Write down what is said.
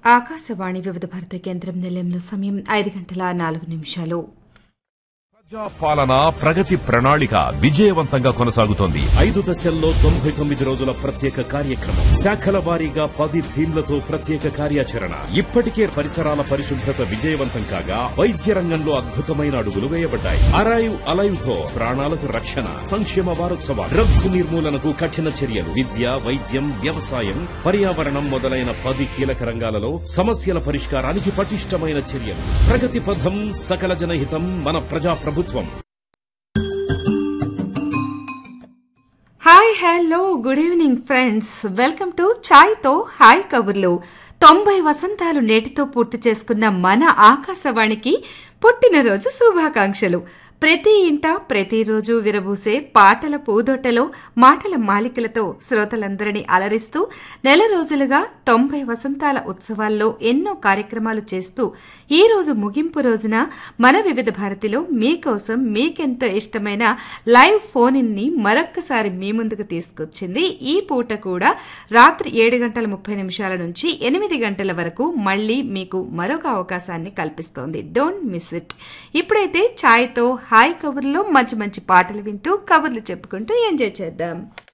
ఆకాశవాణి వివిధ భారత కేంద్రం నిలయంలో సమయం ఐదు గంటల నాలుగు నిమిషాలు ప్రజా పాలన ప్రగతి ప్రణాళిక విజయవంతంగా కొనసాగుతోంది ఐదు దశల్లో తొంభై తొమ్మిది రోజుల ప్రత్యేక కార్యక్రమం శాఖల వారీగా పది థీమ్లతో ప్రత్యేక కార్యాచరణ ఇప్పటికే పరిసరాల పరిశుభ్రత విజయవంతం కాగా వైద్య రంగంలో అద్భుతమైన అడుగులు వేయబడ్డాయి అరైవ్ అలైవ్ తో ప్రాణాలకు రక్షణ సంక్షేమ వారోత్సవాలు డ్రగ్స్ నిర్మూలనకు కఠిన చర్యలు విద్య వైద్యం వ్యవసాయం పర్యావరణం మొదలైన పది కీలక రంగాలలో సమస్యల పరిష్కారానికి పటిష్టమైన చర్యలు ప్రగతి పథం సకల జనహితం మన ప్రజా ప్రభుత్వం hi hello good evening friends welcome to chai తో హాయ్ కబుర్లు తొంభై వసంతాలు నేటితో పూర్తి చేసుకున్న మన ఆకాశవాణికి పుట్టినరోజు శుభాకాంక్షలు ప్రతి ఇంట ప్రతిరోజు విరబూసే పాటల పూదోటలో మాటల మాలికలతో శ్రోతలందరినీ అలరిస్తూ నెల రోజులుగా తొంభై వసంతాల ఉత్సవాల్లో ఎన్నో కార్యక్రమాలు చేస్తూ ఈ రోజు ముగింపు రోజున మన వివిధ భారతిలో మీకోసం మీకెంతో ఇష్టమైన లైవ్ ఫోన్ ని మరొక్కసారి మీ ముందుకు తీసుకొచ్చింది ఈ పూట కూడా రాత్రి ఏడు గంటల ముప్పై నిమిషాల నుంచి ఎనిమిది గంటల వరకు మళ్ళీ మీకు మరొక అవకాశాన్ని కల్పిస్తోంది డోంట్ మిస్ ఇట్ ఇప్పుడైతే ఛాయ్తో హాయ్ కబుర్లో మంచి మంచి పాటలు వింటూ కబుర్లు చెప్పుకుంటూ ఎంజాయ్ చేద్దాం